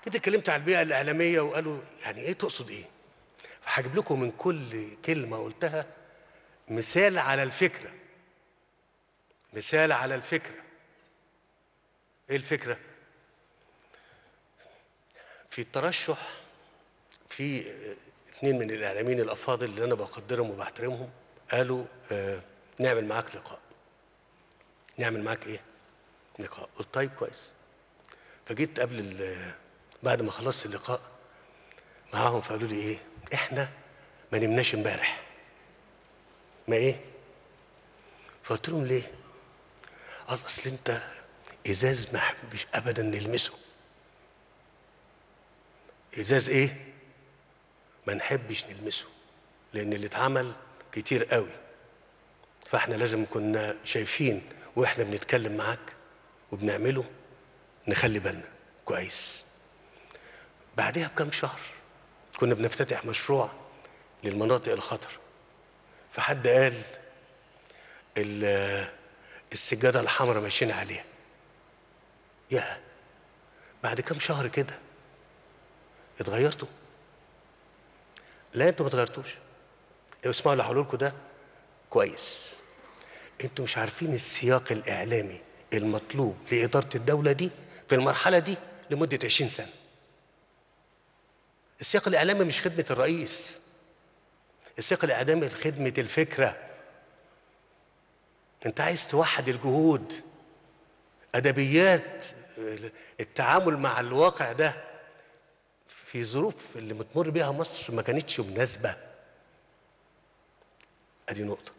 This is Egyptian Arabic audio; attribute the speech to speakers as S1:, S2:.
S1: جيت اتكلمت على البيئه الاعلاميه وقالوا يعني ايه تقصد ايه فهجيب لكم من كل كلمه قلتها مثال على الفكره مثال على الفكره ايه الفكره في الترشح في اثنين من الاعلاميين الافاضل اللي انا بقدرهم وبحترمهم قالوا آه نعمل معاك لقاء نعمل معاك ايه لقاء قلت طيب كويس فجيت قبل ال- بعد ما خلصت اللقاء معاهم فقالوا لي ايه احنا ما نمناش امبارح ما ايه فقلت لهم ليه قال اصل انت ازاز ما احبش ابدا نلمسه ازاز ايه ما نحبش نلمسه لان اللي اتعمل كتير قوي فاحنا لازم كنا شايفين واحنا بنتكلم معاك وبنعمله نخلي بالنا كويس بعدها بكم شهر كنا بنفتتح مشروع للمناطق الخطر فحد قال ال- السجادة الحمراء ماشيين عليها يا بعد كم شهر كده اتغيرتوا لا انتوا ما اتغيرتوش اسمعوا اللي هقوله لكم ده كويس انتوا مش عارفين السياق الاعلامي المطلوب لاداره الدوله دي في المرحله دي لمده 20 سنه السياق الاعلامي مش خدمه الرئيس السياق الاعلامي خدمه الفكره انت عايز توحد الجهود ادبيات التعامل مع الواقع ده في ظروف اللي بتمر بيها مصر ما كانتش مناسبه ادي نقطه